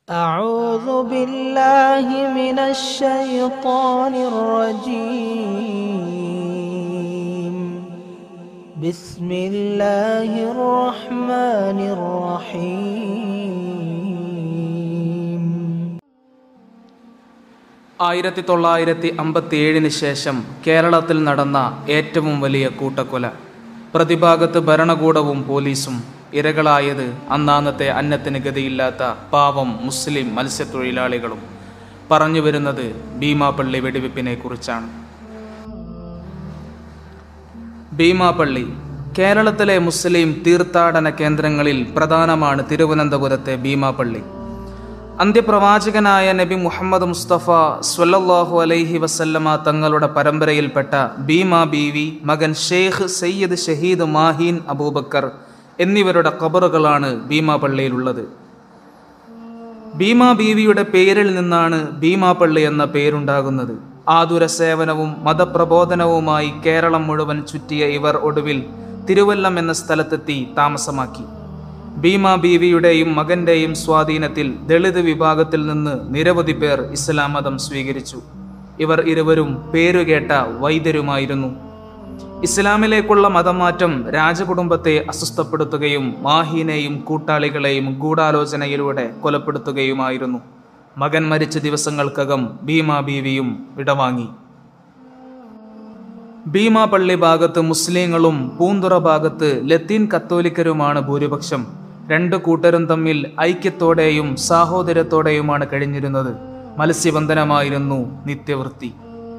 أعوذ بالله من الشيطان الرجيم بسم الله الرحمن الرحيم ആയിരത്തി തൊള്ളായിരത്തി അമ്പത്തി ഏഴിന് ശേഷം കേരളത്തിൽ നടന്ന ഏറ്റവും വലിയ കൂട്ടക്കൊല പ്രതിഭാഗത്ത് ഭരണകൂടവും പോലീസും ഇരകളായത് അന്നാന്നത്തെ അന്നത്തിന് ഗതിയില്ലാത്ത പാവം മുസ്ലിം മത്സ്യത്തൊഴിലാളികളും പറഞ്ഞു വരുന്നത് ഭീമാപള്ളി വെടിവെപ്പിനെ കുറിച്ചാണ് ഭീമാപള്ളി കേരളത്തിലെ മുസ്ലിം തീർത്ഥാടന കേന്ദ്രങ്ങളിൽ പ്രധാനമാണ് തിരുവനന്തപുരത്തെ ഭീമാപള്ളി അന്ത്യപ്രവാചകനായ നബി മുഹമ്മദ് മുസ്തഫ സ്വല്ലല്ലാഹു അലൈഹി വസല്ലമ തങ്ങളുടെ പരമ്പരയിൽപ്പെട്ട ഭീമ ബീവി മകൻ ഷെയ്ഖ് സയ്യിദ് ഷഹീദ് മാഹീൻ അബൂബക്കർ എന്നിവരുടെ ഖബറുകളാണ് ഭീമാപള്ളിയിലുള്ളത് ഭീമ ബീവിയുടെ പേരിൽ നിന്നാണ് ഭീമാപള്ളി എന്ന പേരുണ്ടാകുന്നത് ആതുര സേവനവും മതപ്രബോധനവുമായി കേരളം മുഴുവൻ ചുറ്റിയ ഇവർ ഒടുവിൽ തിരുവല്ലം എന്ന സ്ഥലത്തെത്തി താമസമാക്കി ഭീമ ബീവിയുടെയും മകന്റെയും സ്വാധീനത്തിൽ ദളിത് വിഭാഗത്തിൽ നിന്ന് നിരവധി പേർ ഇസ്ലാം മതം സ്വീകരിച്ചു ഇവർ ഇരുവരും പേരുകേട്ട വൈദ്യരുമായിരുന്നു ഇസ്ലാമിലേക്കുള്ള മതമാറ്റം രാജകുടുംബത്തെ അസ്വസ്ഥപ്പെടുത്തുകയും മാഹീനെയും കൂട്ടാളികളെയും ഗൂഢാലോചനയിലൂടെ കൊലപ്പെടുത്തുകയുമായിരുന്നു മകൻ മരിച്ച ദിവസങ്ങൾക്കകം ഭീമ ബീവിയും വിടവാങ്ങി ഭീമാപള്ളി ഭാഗത്ത് മുസ്ലിങ്ങളും പൂന്തുറ ഭാഗത്ത് ലത്തീൻ കത്തോലിക്കരുമാണ് ഭൂരിപക്ഷം രണ്ടു കൂട്ടരും തമ്മിൽ ഐക്യത്തോടെയും സാഹോദര്യത്തോടെയുമാണ് കഴിഞ്ഞിരുന്നത് മത്സ്യബന്ധനമായിരുന്നു നിത്യവൃത്തി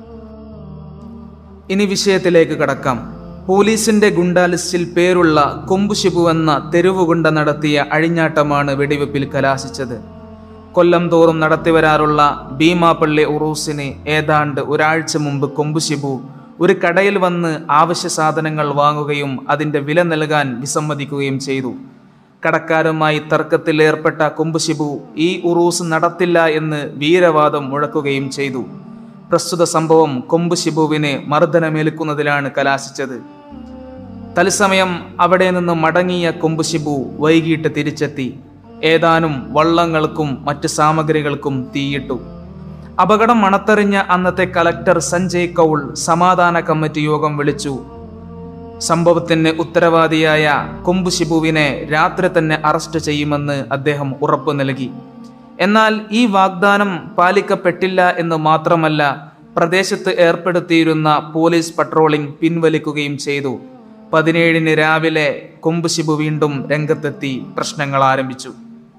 ഇനി വിഷയത്തിലേക്ക് കടക്കാം പോലീസിന്റെ ഗുണ്ടാ ലിസ്റ്റിൽ പേരുള്ള കൊമ്പുശിബു എന്ന തെരുവുഗുണ്ട നടത്തിയ അഴിഞ്ഞാട്ടമാണ് വെടിവെപ്പിൽ കലാശിച്ചത് കൊല്ലം തോറും നടത്തിവരാറുള്ള ഭീമാപള്ളി ഉറൂസിന് ഏതാണ്ട് ഒരാഴ്ച മുമ്പ് കൊമ്പുശിബു ഒരു കടയിൽ വന്ന് ആവശ്യ സാധനങ്ങൾ വാങ്ങുകയും അതിന്റെ വില നൽകാൻ വിസമ്മതിക്കുകയും ചെയ്തു കടക്കാരുമായി തർക്കത്തിൽ ഏർപ്പെട്ട കൊമ്പുശിബു ഈ ഉറൂസ് നടത്തില്ല എന്ന് വീരവാദം മുഴക്കുകയും ചെയ്തു പ്രസ്തുത സംഭവം കൊമ്പുശിബുവിന് മർദ്ദനമേൽക്കുന്നതിലാണ് കലാശിച്ചത് തത്സമയം അവിടെ നിന്ന് മടങ്ങിയ കൊമ്പുശിബു വൈകിട്ട് തിരിച്ചെത്തി ഏതാനും വള്ളങ്ങൾക്കും മറ്റ് സാമഗ്രികൾക്കും തീയിട്ടു അപകടം മണത്തെറിഞ്ഞ അന്നത്തെ കലക്ടർ സഞ്ജയ് കൗൾ സമാധാന കമ്മിറ്റി യോഗം വിളിച്ചു സംഭവത്തിന് ഉത്തരവാദിയായ കൊമ്പു ശിബുവിനെ രാത്രി തന്നെ അറസ്റ്റ് ചെയ്യുമെന്ന് അദ്ദേഹം ഉറപ്പു നൽകി എന്നാൽ ഈ വാഗ്ദാനം പാലിക്കപ്പെട്ടില്ല എന്ന് മാത്രമല്ല പ്രദേശത്ത് ഏർപ്പെടുത്തിയിരുന്ന പോലീസ് പട്രോളിംഗ് പിൻവലിക്കുകയും ചെയ്തു പതിനേഴിന് രാവിലെ കൊമ്പു ശിബു വീണ്ടും രംഗത്തെത്തി പ്രശ്നങ്ങൾ ആരംഭിച്ചു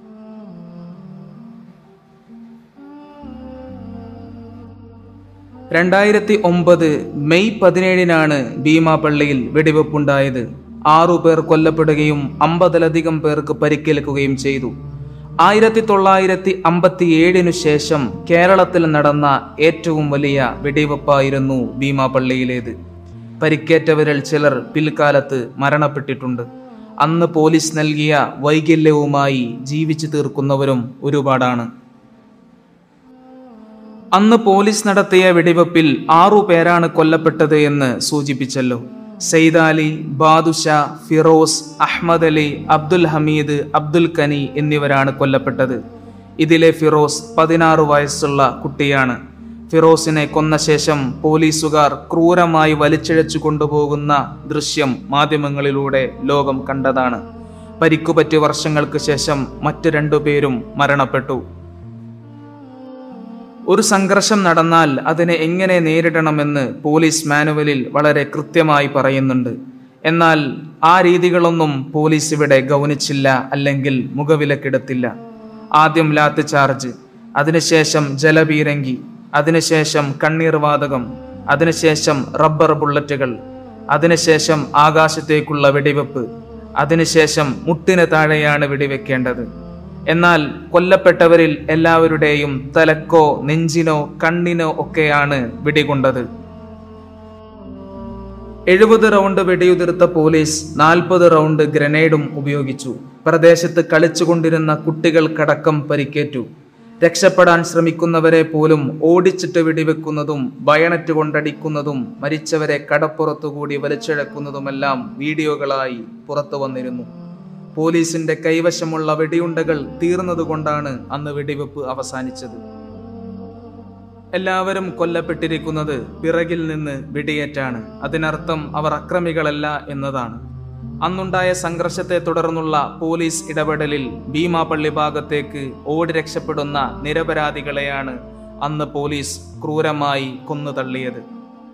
രണ്ടായിരത്തി ഒമ്പത് മെയ് പതിനേഴിനാണ് ഭീമാപള്ളിയിൽ വെടിവെപ്പുണ്ടായത് ആറു പേർ കൊല്ലപ്പെടുകയും അമ്പതിലധികം പേർക്ക് പരിക്കേൽക്കുകയും ചെയ്തു ആയിരത്തി തൊള്ളായിരത്തി അമ്പത്തി ഏഴിനു ശേഷം കേരളത്തിൽ നടന്ന ഏറ്റവും വലിയ വെടിവെപ്പായിരുന്നു ഭീമാപള്ളിയിലേത് പരിക്കേറ്റവരിൽ ചിലർ പിൽക്കാലത്ത് മരണപ്പെട്ടിട്ടുണ്ട് അന്ന് പോലീസ് നൽകിയ വൈകല്യവുമായി ജീവിച്ചു തീർക്കുന്നവരും ഒരുപാടാണ് അന്ന് പോലീസ് നടത്തിയ വെടിവെപ്പിൽ ആറു പേരാണ് കൊല്ലപ്പെട്ടത് എന്ന് സൂചിപ്പിച്ചല്ലോ സെയ്ദാലി ബാദുഷ ഫിറോസ് അഹ്മദ് അലി അബ്ദുൽ ഹമീദ് അബ്ദുൽ കനി എന്നിവരാണ് കൊല്ലപ്പെട്ടത് ഇതിലെ ഫിറോസ് പതിനാറ് വയസ്സുള്ള കുട്ടിയാണ് ഫിറോസിനെ കൊന്ന ശേഷം പോലീസുകാർ ക്രൂരമായി വലിച്ചിഴച്ചു കൊണ്ടുപോകുന്ന ദൃശ്യം മാധ്യമങ്ങളിലൂടെ ലോകം കണ്ടതാണ് പരിക്കുപറ്റി വർഷങ്ങൾക്ക് ശേഷം മറ്റു രണ്ടുപേരും മരണപ്പെട്ടു ഒരു സംഘർഷം നടന്നാൽ അതിനെ എങ്ങനെ നേരിടണമെന്ന് പോലീസ് മാനുവലിൽ വളരെ കൃത്യമായി പറയുന്നുണ്ട് എന്നാൽ ആ രീതികളൊന്നും പോലീസ് ഇവിടെ ഗൗനിച്ചില്ല അല്ലെങ്കിൽ മുഖവിലക്കെടുത്തില്ല ആദ്യം ലാത്ത് ചാർജ് അതിനുശേഷം ജലപീരങ്കി അതിനുശേഷം കണ്ണീർ വാതകം അതിനുശേഷം റബ്ബർ ബുള്ളറ്റുകൾ അതിനുശേഷം ആകാശത്തേക്കുള്ള വെടിവെപ്പ് അതിനുശേഷം മുട്ടിന് താഴെയാണ് വെടിവെക്കേണ്ടത് എന്നാൽ കൊല്ലപ്പെട്ടവരിൽ എല്ലാവരുടെയും തലക്കോ നെഞ്ചിനോ കണ്ണിനോ ഒക്കെയാണ് വെടികൊണ്ടത് എഴുപത് റൗണ്ട് വെടിയുതിർത്ത പോലീസ് നാൽപ്പത് റൗണ്ട് ഗ്രനേഡും ഉപയോഗിച്ചു പ്രദേശത്ത് കളിച്ചുകൊണ്ടിരുന്ന കുട്ടികൾക്കടക്കം പരിക്കേറ്റു രക്ഷപ്പെടാൻ ശ്രമിക്കുന്നവരെ പോലും ഓടിച്ചിട്ട് വെടിവെക്കുന്നതും ബയണറ്റ് കൊണ്ടടിക്കുന്നതും മരിച്ചവരെ കടപ്പുറത്തുകൂടി വലിച്ചിഴക്കുന്നതുമെല്ലാം വീഡിയോകളായി പുറത്തു വന്നിരുന്നു പോലീസിന്റെ കൈവശമുള്ള വെടിയുണ്ടകൾ തീർന്നതുകൊണ്ടാണ് അന്ന് വെടിവെപ്പ് അവസാനിച്ചത് എല്ലാവരും കൊല്ലപ്പെട്ടിരിക്കുന്നത് പിറകിൽ നിന്ന് വെടിയേറ്റാണ് അതിനർത്ഥം അവർ അക്രമികളല്ല എന്നതാണ് അന്നുണ്ടായ സംഘർഷത്തെ തുടർന്നുള്ള പോലീസ് ഇടപെടലിൽ ഭീമാപള്ളി ഭാഗത്തേക്ക് ഓടി രക്ഷപ്പെടുന്ന നിരപരാധികളെയാണ് അന്ന് പോലീസ് ക്രൂരമായി കൊന്നു തള്ളിയത്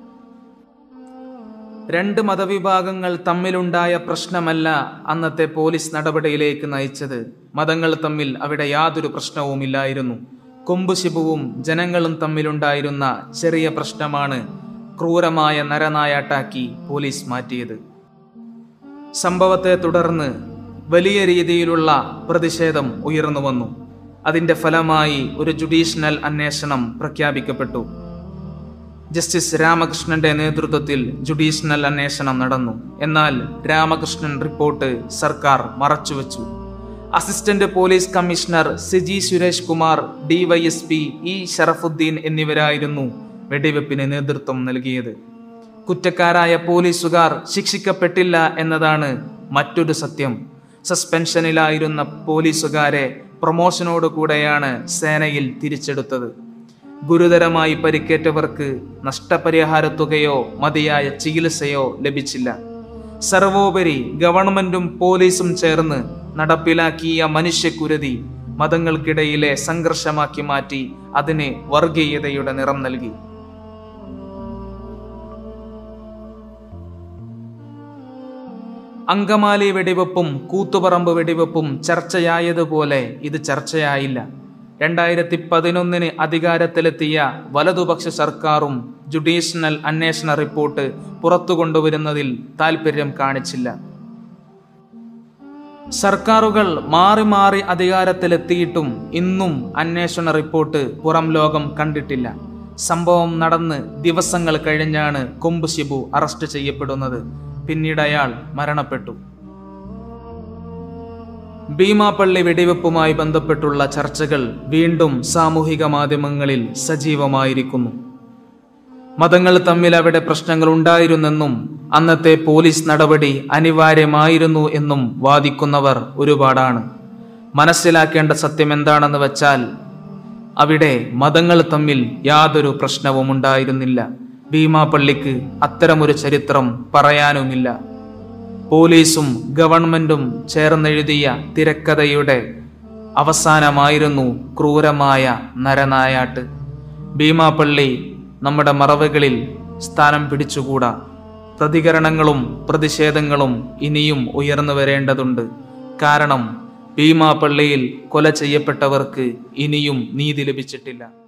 രണ്ട് മതവിഭാഗങ്ങൾ തമ്മിലുണ്ടായ പ്രശ്നമല്ല അന്നത്തെ പോലീസ് നടപടിയിലേക്ക് നയിച്ചത് മതങ്ങൾ തമ്മിൽ അവിടെ യാതൊരു പ്രശ്നവുമില്ലായിരുന്നു കൊമ്പു ശിബുവും ജനങ്ങളും തമ്മിലുണ്ടായിരുന്ന ചെറിയ പ്രശ്നമാണ് ക്രൂരമായ നരനായാട്ടാക്കി പോലീസ് മാറ്റിയത് സംഭവത്തെ തുടർന്ന് വലിയ രീതിയിലുള്ള പ്രതിഷേധം ഉയർന്നു വന്നു അതിന്റെ ഫലമായി ഒരു ജുഡീഷ്യൽ അന്വേഷണം പ്രഖ്യാപിക്കപ്പെട്ടു ജസ്റ്റിസ് രാമകൃഷ്ണന്റെ നേതൃത്വത്തിൽ ജുഡീഷ്യൽ അന്വേഷണം നടന്നു എന്നാൽ രാമകൃഷ്ണൻ റിപ്പോർട്ട് സർക്കാർ മറച്ചുവെച്ചു assistant police commissioner Siji Suresh Kumar DYSP E Sharafuddeen എന്നിവരായിരുന്നു വെടിവെപ്പിന് നേതൃത്വം നൽകിയത് കുറ്റക്കാരായ പോലീസുകാർ ശിക്ഷിക്കപ്പെട്ടില്ല എന്നതാണ് മറ്റൊരു സത്യം സസ്പെൻഷനിലായിരുന്ന പോലീസുകാരെ പ്രൊമോഷനോടുകൂടെയാണ് സേനയിൽ തിരിച്ചെടുത്തത് ഗുരുതരമായി പരിക്കേറ്റവർക്ക് നഷ്ടപരിഹാരത്തുകയോ മതിയായ ചികിത്സയോ ലഭിച്ചില്ല സർവോപരി ഗവൺമെന്റും പോലീസും ചേർന്ന് നടപ്പിലാക്കിയ മനുഷ്യക്കുരുതി മതങ്ങൾക്കിടയിലെ സംഘർഷമാക്കി മാറ്റി അതിന് വർഗീയതയുടെ നിറം നൽകി അങ്കമാലി വെടിവെപ്പും കൂത്തുപറമ്പ് വെടിവെപ്പും ചർച്ചയായതുപോലെ ഇത് ചർച്ചയായില്ല രണ്ടായിരത്തി പതിനൊന്നിന് അധികാരത്തിലെത്തിയ വലതുപക്ഷ സർക്കാരും ജുഡീഷ്യൽ അന്വേഷണ റിപ്പോർട്ട് പുറത്തു കൊണ്ടുവരുന്നതിൽ താൽപ്പര്യം കാണിച്ചില്ല സർക്കാരുകൾ മാറി മാറി അധികാരത്തിലെത്തിയിട്ടും ഇന്നും അന്വേഷണ റിപ്പോർട്ട് പുറം ലോകം കണ്ടിട്ടില്ല സംഭവം നടന്ന് ദിവസങ്ങൾ കഴിഞ്ഞാണ് കൊമ്പ് ശിബു അറസ്റ്റ് ചെയ്യപ്പെടുന്നത് പിന്നീട് അയാൾ മരണപ്പെട്ടു ഭീമാപ്പള്ളി വെടിവെപ്പുമായി ബന്ധപ്പെട്ടുള്ള ചർച്ചകൾ വീണ്ടും സാമൂഹിക മാധ്യമങ്ങളിൽ സജീവമായിരിക്കുന്നു മതങ്ങൾ തമ്മിൽ അവിടെ പ്രശ്നങ്ങൾ ഉണ്ടായിരുന്നെന്നും അന്നത്തെ പോലീസ് നടപടി അനിവാര്യമായിരുന്നു എന്നും വാദിക്കുന്നവർ ഒരുപാടാണ് മനസ്സിലാക്കേണ്ട സത്യം എന്താണെന്ന് വെച്ചാൽ അവിടെ മതങ്ങൾ തമ്മിൽ യാതൊരു പ്രശ്നവും ഉണ്ടായിരുന്നില്ല ഭീമാപള്ളിക്ക് അത്തരമൊരു ചരിത്രം പറയാനുമില്ല പോലീസും ഗവൺമെന്റും ചേർന്നെഴുതിയ തിരക്കഥയുടെ അവസാനമായിരുന്നു ക്രൂരമായ നരനായാട്ട് ഭീമാപള്ളി നമ്മുടെ മറവുകളിൽ സ്ഥാനം പിടിച്ചുകൂടാ പ്രതികരണങ്ങളും പ്രതിഷേധങ്ങളും ഇനിയും ഉയർന്നു വരേണ്ടതുണ്ട് കാരണം ഭീമാപള്ളിയിൽ കൊല ചെയ്യപ്പെട്ടവർക്ക് ഇനിയും നീതി ലഭിച്ചിട്ടില്ല